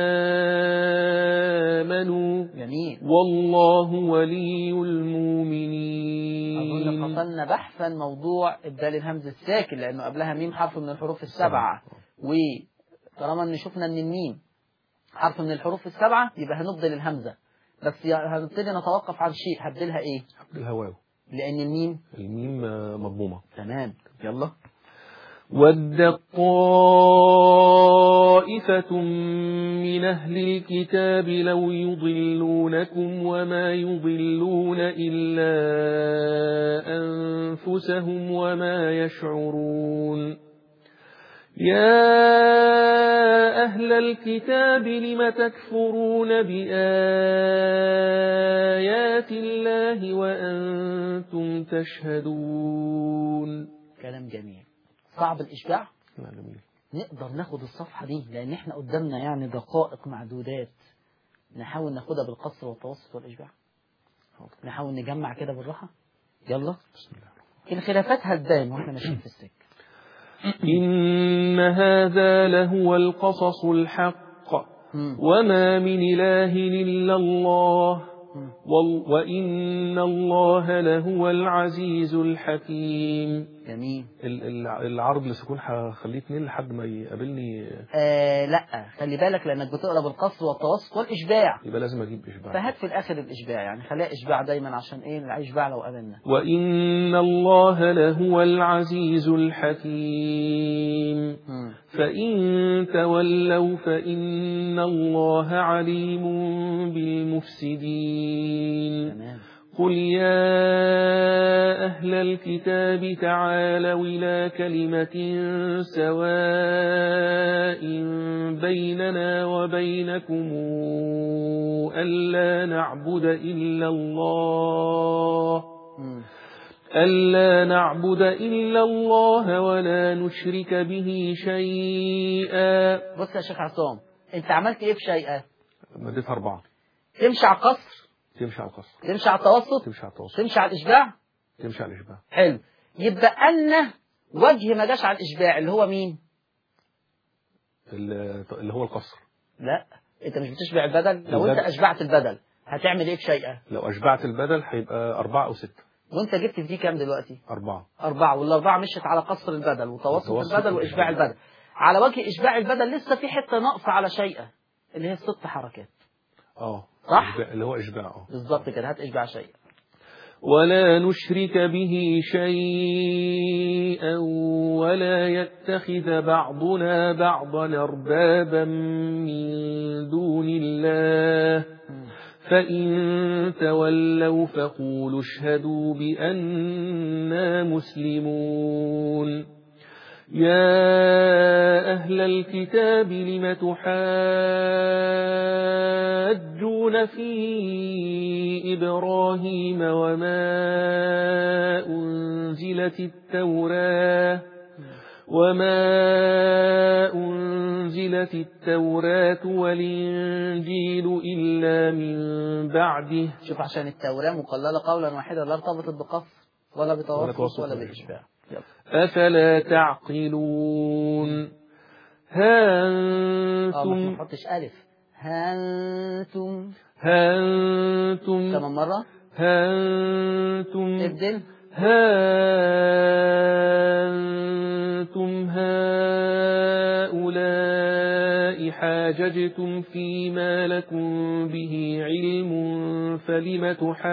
C: آمنوا
A: جميل
C: والله ولي
A: أظن
C: المؤمنين
A: فصلنا بحثا موضوع إبدال الهمز الساكن لأنه قبلها ميم حرف من الحروف السبعة وطالما إن شفنا إن الميم حرف من الحروف السبعة يبقى هنبدل الهمزة بس يا- هنبتدي نتوقف عن شيء هبدلها إيه؟
D: عبد الهواو
A: لأن الميم
D: الميم آه، مضمومة
A: تمام يلا
C: ودت طائفة من أهل الكتاب لو يضلونكم وما يضلون إلا أنفسهم وما يشعرون يا أهل الكتاب لم تكفرون بآيات الله وأنتم تشهدون
A: كلام جميل صعب الإشباع
D: لا جميل
A: نقدر ناخد الصفحة دي لأن احنا قدامنا يعني دقائق معدودات نحاول ناخدها بالقصر والتوسط والإشباع نحاول نجمع كده بالراحة يلا
D: بسم الله
A: الخلافات هتبان واحنا ماشيين في السكة
C: إن هذا لهو القصص الحق
A: مم.
C: وما من إله إلا الله
A: مم.
C: وال- وإن الله لهو العزيز الحكيم
A: جميل
D: ال- ال- العرض لسكون هخليه اتنين لحد ما يقابلني
A: آه لا خلي بالك لأنك بتقرا بالقصر والتوسط والإشباع
D: يبقى لازم اجيب اشباع
A: فهات في الآخر الإشباع يعني خليها إشباع دايما عشان إيه الإشباع لو قابلنا
C: وإن الله لهو العزيز الحكيم
A: مم.
C: فإن تولوا فإن الله عليم بالمفسدين
A: تمام
C: قل يا أهل الكتاب تعالوا إلى كلمة سواء بيننا وبينكم ألا نعبد إلا الله
A: مم.
C: ألا نعبد إلا الله ولا نشرك به شيئا
A: بص يا شيخ عصام أنت عملت إيه في شيئا
D: مديتها أربعة
A: تمشي على القصر
D: تمشي على القصر
A: تمشي على التوسط
D: تمشي على التوسط
A: تمشي على الإشباع
D: تمشي على الإشباع
A: حلو يبقى أن وجه ما جاش على الإشباع اللي هو مين
D: ال- اللي هو القصر
A: لا أنت مش بتشبع البدل لو أنت
D: البدل.
A: أشبعت البدل هتعمل إيه في شيئا
D: لو أشبعت البدل هيبقى أربعة أو ستة
A: وأنت جبت في دي كام دلوقتي
D: أربعة
A: أربعة والأربعة مشت على قصر البدل وتوسط
D: وتوسط
A: البدل وإشباع
D: البدل.
A: البدل على وجه إشباع البدل لسه في حتة ناقصة على شيئا اللي هي الست حركات
D: اه
A: صح؟
D: إشباع- اللي هو اشباع اه
A: بالظبط كده هات اشباع شيء
C: ولا نشرك به شيئا ولا يتخذ بعضنا بعضا أربابا من دون الله فإن تولوا فقولوا اشهدوا بأننا مسلمون يا أهل الكتاب لم تحاجون في إبراهيم وما أنزلت التوراة وما أنزلت التوراة والإنجيل إلا من بعده
A: شوف عشان التوراة مقللة قولا واحدا لا ارتبطت بقصر ولا
D: ولا
A: بتوسط
D: توسط
A: ولا
D: ولا
A: بإشباع يلا.
C: أفلا تعقلون ها
A: اه بس ما
C: أنتم
A: نحطش ألف هانتم
C: ها أنتم
A: كمان مرة
C: ها أنتم
A: ابدل
C: ها أنتم هؤلاء حاججتم فيما لكم به علم فلم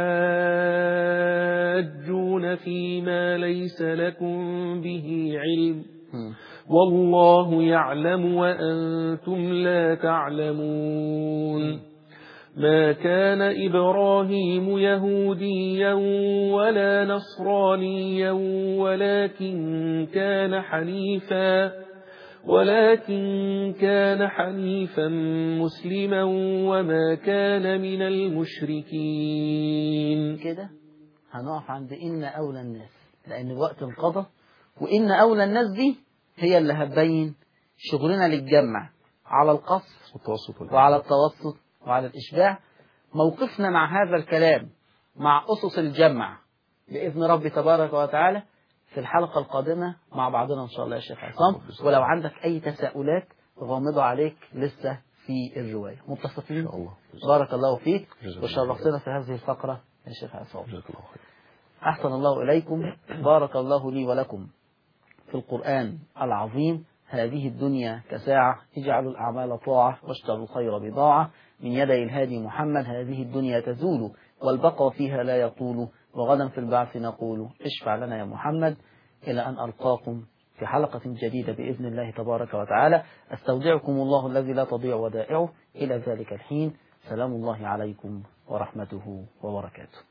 C: تحاجون فيما ليس لكم به علم
A: مم.
C: والله يعلم وأنتم لا تعلمون ما كان إبراهيم يهوديا ولا نصرانيا ولكن كان حنيفا ولكن كان حنيفا مسلما وما كان من المشركين
A: كده هنقف عند إن أولى الناس لأن الوقت انقضى وإن أولى الناس دي هي اللي هتبين شغلنا للجمع على القصر
D: والتوسط والإشباع.
A: وعلى التوسط وعلى الإشباع موقفنا مع هذا الكلام مع أسس الجمع بإذن ربي تبارك وتعالى في الحلقة القادمة مع بعضنا إن شاء الله يا شيخ عصام ولو عندك أي تساؤلات غامضة عليك لسه في الرواية متفقين
D: إن شاء الله
A: بارك الله فيك
D: جزاك الله
A: وشرفتنا في هذه الفقرة يا شيخ عصام
D: جزاك الله خير
A: أحسن الله إليكم بارك الله لي ولكم في القرآن العظيم هذه الدنيا كساعة اجعلوا الأعمال طاعة واشتروا الخير بضاعة من يدي الهادي محمد هذه الدنيا تزول والبقاء فيها لا يطول وغدا في البعث نقول اشفع لنا يا محمد إلى أن ألقاكم في حلقة جديدة بإذن الله تبارك وتعالى أستودعكم الله الذي لا تضيع ودائعه إلى ذلك الحين سلام الله عليكم ورحمته وبركاته